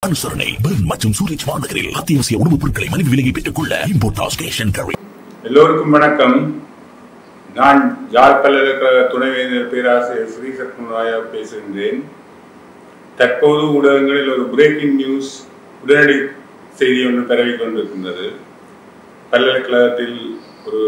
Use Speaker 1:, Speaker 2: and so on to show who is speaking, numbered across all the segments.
Speaker 1: அனுசரணை பெர்ன் மற்றும் சூரிச் மாநகரில் அத்தியாவசிய உணவுப் பொருட்களை மலிவு விலையை பெற்றுக் கொள்ள இம்போர்டாஸ் கேஷ் அண்ட் கேரி
Speaker 2: எல்லோருக்கும் வணக்கம் நான் யாழ் பல்கலைக்கழக துணைவேந்தர் பேராசிரியர் ஸ்ரீ சத்மராயா பேசுகின்றேன் தற்போது ஊடகங்களில் ஒரு பிரேக்கிங் நியூஸ் உடனடி செய்தி ஒன்று பரவிக் கொண்டிருக்கின்றது பல்கலைக்கழகத்தில் ஒரு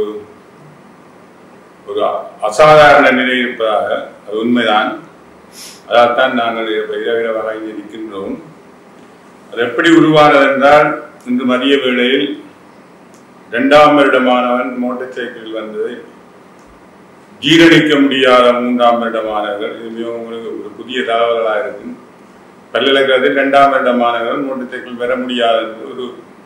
Speaker 2: ஒரு அசாதாரண நிலை இருப்பதாக அது உண்மைதான் அதால்தான் நாங்கள் இரவிரவாக இங்கே நிற்கின்றோம் அது எப்படி உருவானது என்றால் இன்று மதிய வேளையில் இரண்டாம் வருடமானவன் மோட்டார் சைக்கிளில் வந்ததை ஜீரணிக்க முடியாத மூன்றாம் வருட மாணவர்கள் இது மிகவும் உங்களுக்கு ஒரு புதிய தகவல்களாக இருக்கும் பல்கலைக்கழகத்தில் இரண்டாம் வருட மாணவர்கள் மோட்டார் சைக்கிள் பெற முடியாத ஒரு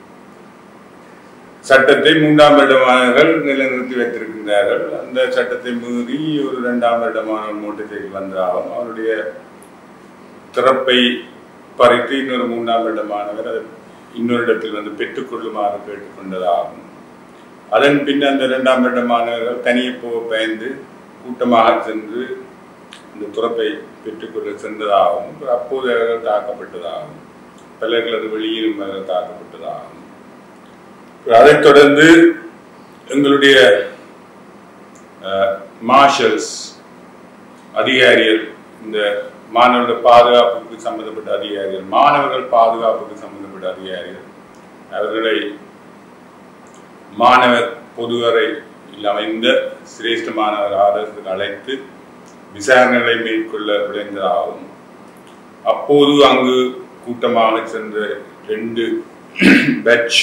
Speaker 2: சட்டத்தை மூன்றாம் வருட மாணவர்கள் நிலைநிறுத்தி வைத்திருக்கின்றார்கள் அந்த சட்டத்தை மீறி ஒரு இரண்டாம் வருட மாணவன் மோட்டார் சைக்கிள் வந்தாலும் அவருடைய திறப்பை பறித்து இன்னொரு மூன்றாம் வருட மாணவர் அதை இன்னொரு இடத்தில் வந்து பெற்றுக்கொள்ளுமாறு கேட்டுக்கொண்டதாகும் அதன் பின் அந்த இரண்டாம் வருட மாணவர்கள் தனியே போக பயந்து கூட்டமாக சென்று இந்த துறப்பை பெற்றுக்கொள்ள சென்றதாகவும் அப்போது அவர்கள் தாக்கப்பட்டதாகும் பல்லர்களது வெளியிலும் அவர்கள் தாக்கப்பட்டதாகும் அதைத் தொடர்ந்து எங்களுடைய மார்ஷல்ஸ் அதிகாரிகள் இந்த மாணவர்கள் பாதுகாப்புக்கு சம்பந்தப்பட்ட அதிகாரிகள் மாணவர்கள் பாதுகாப்புக்கு சம்பந்தப்பட்ட அதிகாரிகள் அவர்களை மாணவர் பொதுவரை அமைந்த சிரேஷ்ட மாணவர் ஆதரத்துக்கு அழைத்து விசாரணைகளை மேற்கொள்ள விளைந்ததாகும் அப்போது அங்கு கூட்டமாக சென்ற ரெண்டு பேட்ச்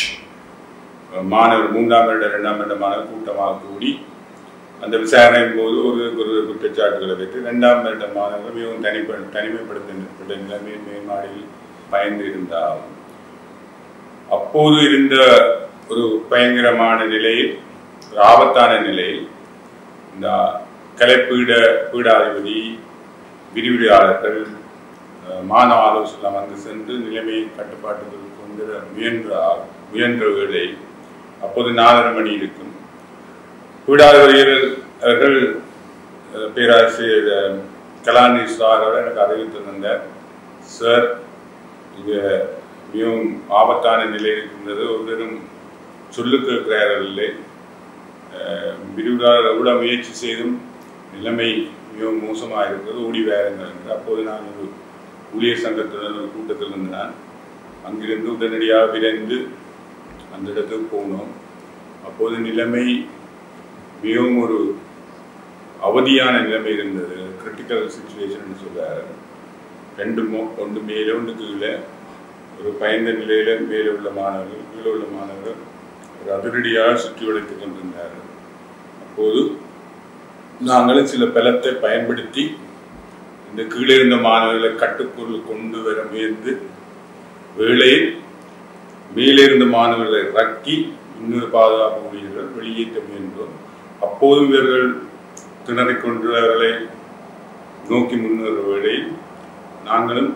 Speaker 2: மாணவர் மூன்றாம் வருட இரண்டாம் வருட மாணவர் கூட்டமாக கூடி அந்த விசாரணையின் போது ஒரு ஒரு குற்றச்சாட்டுகளை வைத்து இரண்டாம் வருட மாணவர்கள் மிகவும் தனிப்ப தனிமைப்படுத்தப்பட்ட நிலைமையில் மேம்பாடியில் பயந்து இருந்தாகும் அப்போது இருந்த ஒரு பயங்கரமான நிலையில் ஒரு ஆபத்தான நிலையில் இந்த கலைப்பீட பீடாதிபதி விரிவுரையாளர்கள் மாணவ ஆலோசனை வந்து சென்று நிலைமையை கட்டுப்பாட்டுக்கு கொண்டு முயன்ற முயன்ற வேளை அப்போது நாலரை மணி இருக்கும் பீடாதிபதிகள் அவர்கள் பேராசிரியர் கலாநிதி சார் அவர் எனக்கு அறிவித்திருந்தார் சார் இது மிகவும் ஆபத்தான நிலை இருக்கின்றது ஒருவரும் சொல்லுக்கு இருக்கிறார்கள் இல்லை விரிவுரையாளர் கூட முயற்சி செய்தும் நிலைமை மிகவும் மோசமாக இருக்கிறது ஓடி வேறுங்கள் என்று அப்போது நான் ஒரு ஊழியர் சங்கத்துடன் ஒரு கூட்டத்தில் இருந்தேன் அங்கிருந்து உடனடியாக விரைந்து அந்த இடத்துக்கு போனோம் அப்போது நிலைமை மிகவும் ஒரு அவதியான நிலைமை இருந்தது கிரிட்டிக்கல் சுச்சுவேஷன் சொல்றாரு ரெண்டு மோ ஒன்று மேலே ஒன்று கீழே ஒரு பயந்த நிலையில மேலே உள்ள மாணவர்கள் கீழே உள்ள மாணவர்கள் ஒரு அதிரடியாக சுற்றி வளைத்துக் கொண்டிருந்தார்கள் அப்போது நாங்களும் சில பலத்தை பயன்படுத்தி இந்த கீழே இருந்த மாணவர்களை கட்டுக்குள் கொண்டு வர முயன்று வேளையில் மேலே இருந்த மாணவர்களை ரக்கி இன்னொரு பாதுகாப்பு ஊழியர்கள் வெளியேற்ற முயன்றோம் அப்போதும் இவர்கள் திணறிக்கொண்டு அவர்களை நோக்கி முன்னேற வேளையில் நாங்களும்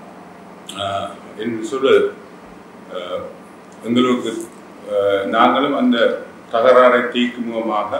Speaker 2: என்று சொல்ல எங்களுக்கு நாங்களும் அந்த தகராறை தீர்க்கும் முகமாக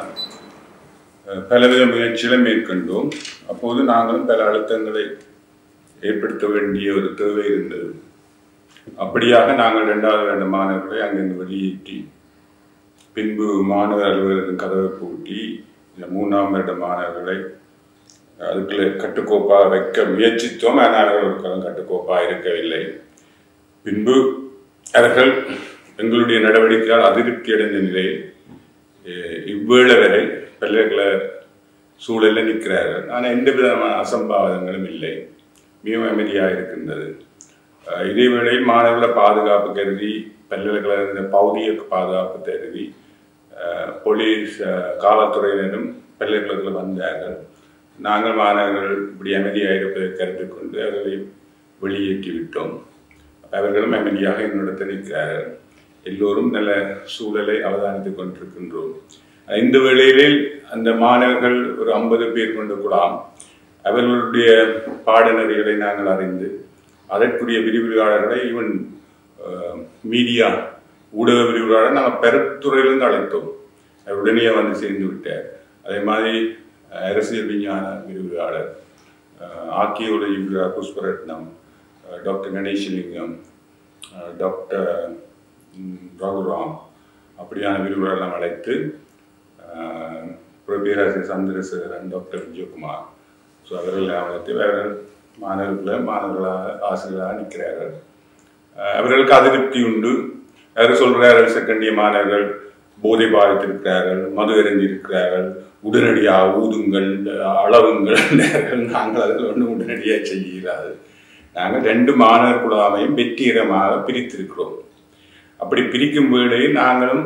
Speaker 2: பலவித முயற்சிகளை மேற்கொண்டோம் அப்போது நாங்களும் பல அழுத்தங்களை ஏற்படுத்த வேண்டிய ஒரு தேவை இருந்தது அப்படியாக நாங்கள் இரண்டாவது ரெண்டு மாணவர்களை அங்கிருந்து வெளியேற்றி பின்பு மாணவர் அலுவலகம் கதவை பூட்டி இந்த மூணாம் வருட மாணவர்களை அதுக்குள்ள கட்டுக்கோப்பாக வைக்க முயற்சித்தோம் ஆனால் அவர்கள் ஒரு காலம் கட்டுக்கோப்பாக இருக்கவில்லை பின்பு அவர்கள் எங்களுடைய நடவடிக்கையால் அதிருப்தி அடைந்த நிலையில் இவ்வேளை வரை பல்கலைக்கழக சூழலில் நிற்கிறார்கள் ஆனால் எந்த விதமான அசம்பாவிதங்களும் இல்லை மிகவும் அமைதியாக இருக்கின்றது இதே வேளையில் மாணவர்களை பாதுகாப்பு கருதி பல்கலைக்கழக பௌதிய பாதுகாப்பு கருதி போலீஸ் காவல்துறையினரும் பல்கலைக்கழகத்தில் வந்தார்கள் நாங்கள் மாணவர்கள் இப்படி அமைதியாக இருப்பதை கருத்தில் கொண்டு அவர்களை வெளியேற்றி விட்டோம் அவர்களும் அமைதியாக என்னிடத்தில் நிற்கிறார்கள் எல்லோரும் நல்ல சூழலை அவதானித்துக் கொண்டிருக்கின்றோம் இந்த வேளையில் அந்த மாணவர்கள் ஒரு ஐம்பது பேர் கொண்டு கூடாம் அவர்களுடைய பாடநெறிகளை நாங்கள் அறிந்து அதற்குரிய விரிவுரையாளர்களை ஈவன் மீடியா ஊடக விரிவுரையாளர் நாங்கள் பெருத்துறையிலிருந்து அழைத்தோம் அவர் உடனே வந்து சேர்ந்து விட்டார் அதே மாதிரி அரசியல் விஞ்ஞான விரிவுரையாளர் ஆர்கியோலஜி விரிவுரையாளர் புஷ்பரத்னம் டாக்டர் கணேஷலிங்கம் அஹ், டாக்டர் ம், ரகுராம் அப்படியான விரிவுரையெல்லாம் அழைத்து அஹ், அப்புறம் பேராசிரியர் சந்திரசேகரன் டாக்டர் விஜயகுமார் ஸோ அவர்கள் அழைத்து வேறு மாணவர்களை மாணவர்களாக ஆசிரியர்களாக நிற்கிறார்கள் அஹ், அவர்களுக்கு அதிருப்தி உண்டு யார் சொல்கிறார்கள் செகண்டிய மாணவர்கள் போதை பாதித்திருக்கிறார்கள் மது இருக்கிறார்கள் உடனடியாக ஊதுங்கள் அளவுங்கள் நாங்கள் அதில் ஒன்றும் உடனடியாக செய்யலாது நாங்கள் ரெண்டு மாணவர் குழாமையும் வெற்றிகரமாக பிரித்திருக்கிறோம் அப்படி பிரிக்கும் வேளையில் நாங்களும்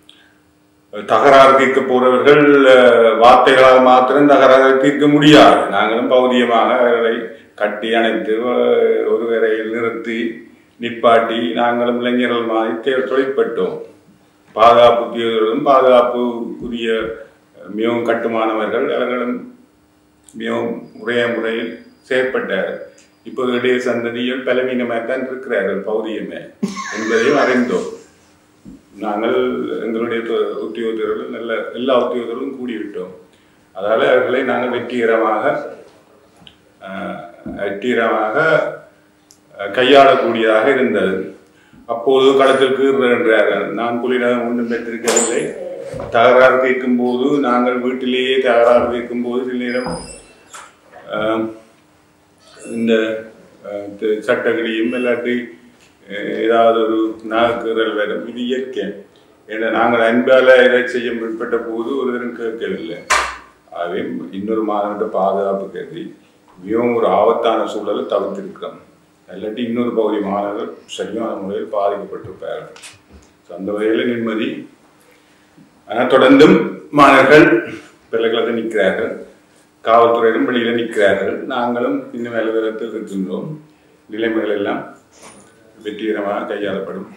Speaker 2: தகராறு தீர்க்க போறவர்கள் அஹ், வார்த்தைகளால் மாத்திரம் தகராறு தீர்க்க முடியாது நாங்களும் பௌதியமாக அவர்களை கட்டி அணைத்து அஹ், ஒரு வரையில் நிறுத்தி நிப்பாட்டி நாங்களும் இளைஞர்கள் மாதிரி தே- தொழிற்பட்டோம் பாதுகாப்பு உத்தியோகர்களும் பாதுகாப்புக்குரிய அஹ், மிகவும் கட்டுமானவர்கள் அவர்களும் மிகவும் உரைய முறையில் செயற்பட்டார் இப்போது இடையே சந்ததியில் பலவீனமாகத்தான் இருக்கிறார்கள் பௌதியமே என்பதையும் அறிந்தோம் நாங்கள் எங்களுடைய து- உத்தியோகத்தர்கள் நல்ல எல்லா உத்தியோகத்தர்களும் கூடிவிட்டோம் அதால் அவர்களை நாங்கள் வெற்றிகரமாக அஹ், வெற்றிகரமாக அஹ், கையாளக்கூடியதாக இருந்தது அப்போது களத்தில் கீறுகின்றார்கள் நான் புலிடம் ஒன்றும் பெற்றிருக்கவில்லை தகராறு கேட்கும் போது நாங்கள் வீட்டிலேயே தகராறு கேட்கும் போது சில நேரம் அஹ், இந்த அஹ், த- சட்டங்களையும் இல்லாட்டி அஹ், ஏதாவது ஒரு நாகக்கீறல் வரும் இது இயற்கை ஏன்னா நாங்கள் அன்பால இதை செய்ய முற்பட்ட போது ஒருவரும் கேட்கவில்லை ஆகவே இன்னொரு மாணவர்கிட்ட பாதுகாப்பு கருதி மிகவும் ஒரு ஆபத்தான சூழலை தவிர்த்திருக்கிறோம் இல்லாட்டி இன்னொரு பகுதி மாணவர்கள் சரியான முறையில் பாதிக்கப்பட்டிருப்பார்கள் So, அந்த வகையில் நிம்மதி ஆனால் தொடர்ந்தும் மாணவர்கள் பிள்ளைகளை நிற்கிறார்கள் காவல்துறையிலும் வெளியில நிற்கிறார்கள் நாங்களும் இன்னும் அலுவலகத்தில் இருக்கின்றோம் நிலைமைகள் எல்லாம் வெற்றிகரமாக கையாளப்படும்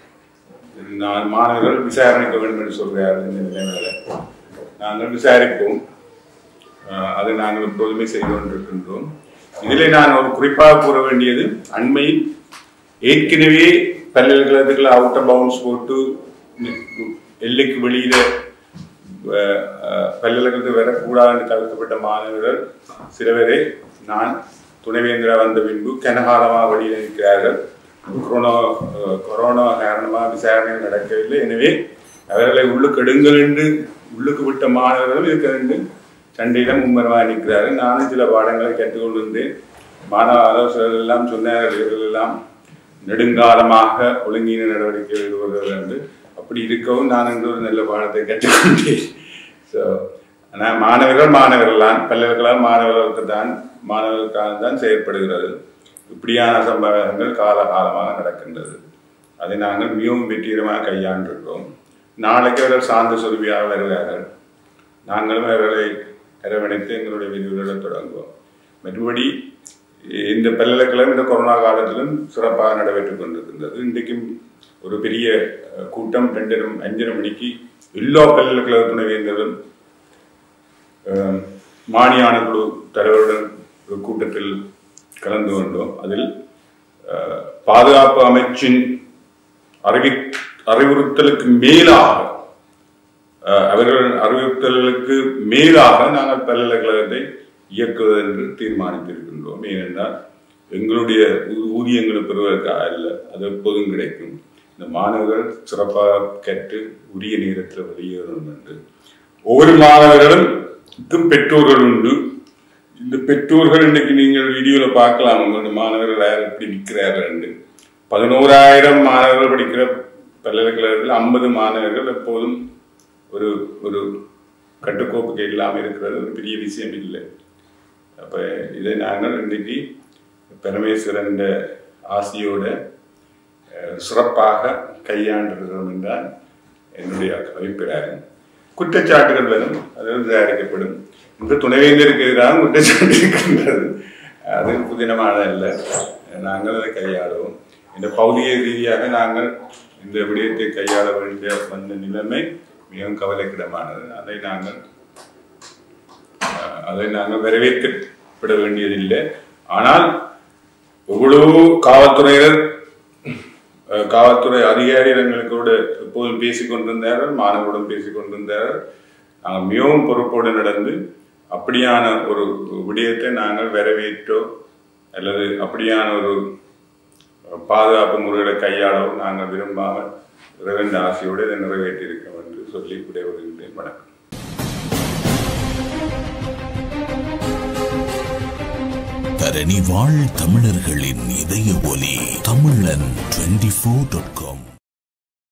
Speaker 2: நான் மாணவர்கள் விசாரணைக்க வேண்டும் என்று சொல்கிறார்கள் இந்த நிலைமைகளை நாங்கள் விசாரிப்போம் அஹ் அதை நாங்கள் எப்போதுமே செய்து கொண்டிருக்கின்றோம் இதிலே நான் ஒரு குறிப்பாக கூற வேண்டியது அண்மையில் ஏற்கனவே பல்கலைக்கழகத்துக்குள்ள அவுட்டர் பவுன்ஸ் போட்டு எல்லைக்கு வெளியில அஹ், அஹ், பல்கலைக்கழகத்துக்கு வரக்கூடாது தவிர்க்கப்பட்ட மாணவர்கள் சில பேரை நான் துணைவேந்திரா வந்த பின்பு கனகாலமாக வெளியில் இருக்கிறார்கள் கொரோனா அஹ், கொரோனா காரணமாக விசாரணை நடக்கவில்லை எனவே அவர்களை உள்ளுக்கு எடுங்கள் என்று உள்ளுக்கு விட்ட மாணவர்களும் இருக்க வேண்டும் சண்டையிடம் மும்மரமாக நிற்கிறார்கள் நானும் சில பாடங்களை கற்றுக்கொண்டிருந்தேன் மாணவ ஆலோசகர்கள் எல்லாம் சொன்னார்கள் இவர்கள் எல்லாம் நெடுங்காலமாக ஒழுங்கீன நடவடிக்கை ஈடுபடுவது என்று அப்படி இருக்கவும் நான் என்று ஒரு நல்ல பாடத்தை கற்றுக்கொண்டேன் ஸோ ஆனால் மாணவர்கள் மாணவர்கள் தான் பல்கலைக்கழகம் மாணவர்களுக்கு தான் மாணவர்களுக்காக தான் செயற்படுகிறது இப்படியான சம்பவங்கள் காலகாலமாக நடக்கின்றது அதை நாங்கள் மிகவும் வெற்றிகரமாக கையாண்டிருக்கிறோம் நாளைக்கு அவர்கள் சார்ந்த சொருவியாக வருவார்கள் நாங்களும் அவர்களை அரவணைத்து எங்களுடைய விரிவுரைகளை தொடங்குவோம் மற்றபடி இந்த பல்கலைக்கழகம் இந்த கொரோனா காலத்திலும் சிறப்பாக நடைபெற்றுக் கொண்டிருக்கின்றது இன்றைக்கும் ஒரு பெரிய அஹ், கூட்டம் ரெண்டரை அஞ்சரை மணிக்கு எல்லா பல்கலைக்கழக துணைவேந்தர்களும் அஹ், மானியான குழு தலைவருடன் ஒரு கூட்டத்தில் கலந்து கொண்டோம் அதில் அஹ், பாதுகாப்பு அமைச்சின் அறிவி அறிவுறுத்தலுக்கு மேலாக அஹ், அவர்கள் அறிவுறுத்தல்களுக்கு மேலாக நாங்கள் பல்கலைக்கழகத்தை இயக்குவது என்று தீர்மானித்திருக்கின்றோம் ஏனென்றால் எங்களுடைய ஊ- ஊதியங்களை பெறுவதற்காக அல்ல அது எப்போதும் கிடைக்கும் இந்த மாணவர்கள் சிறப்பாக கற்று உரிய நேரத்தில் வெளியேறணும் என்று ஒவ்வொரு மாணவர்களும் பெற்றோர்கள் உண்டு இந்த பெற்றோர்கள் இன்னைக்கு நீங்கள் வீடியோல பார்க்கலாம் உங்களுடைய மாணவர்கள் யார் எப்படி நிற்கிறார்கள் என்று பதினோராயிரம் மாணவர்கள் படிக்கிற பல்கலைக்கழகத்தில் ஐம்பது மாணவர்கள் எப்போதும் ஒரு ஒரு கட்டுக்கோப்புக்கு இல்லாமல் இருக்கிறது ஒரு பெரிய விஷயம் இல்லை அப்போ இதை நாங்கள் இன்றைக்கு பரமேஸ்வரன் ஆசியோட அஹ், சிறப்பாக கையாண்டிருக்கிறோம் என்றால் என்னுடைய அபிப்பிராயம் குற்றச்சாட்டுகள் வரும் அது விசாரிக்கப்படும் இந்த துணைவேந்தருக்கு எதிராக குற்றச்சாட்டு இருக்கின்றது அது புதினமான அல்ல நாங்கள் அதை கையாளுவோம் இந்த பௌதிக ரீதியாக நாங்கள் இந்த விடயத்தை கையாள வேண்டிய வந்த நிலைமை மிகவும் கவலைக்கிடமானது அதை நாங்கள் அஹ், அதை நாங்கள் வரவேற்கப்பட வேண்டியதில்லை ஆனால் எவ்வளவு காவல்துறையினர் அஹ், காவல்துறை அதிகாரிகள் கூட எப்போதும் பேசிக் கொண்டிருந்தார்கள் மாணவர்களுடன் பேசிக் கொண்டிருந்தார்கள் நாங்கள் மிகவும் பொறுப்போடு நடந்து அப்படியான ஒரு விடயத்தை நாங்கள் வரவேற்றோ அல்லது அப்படியான ஒரு பாதுகாப்பு முறைகளை கையாளவும் நாங்கள் விரும்பாமல் இறைவன் ஆசையோடு இதை நிறைவேற்றியிருக்கோம் என்று சொல்லி விடைபெறுகின்றேன் வணக்கம்
Speaker 1: தரணி வாழ் தமிழர்களின் இதய ஒலி தமிழன் டுவெண்டி ஃபோர் டாட் காம்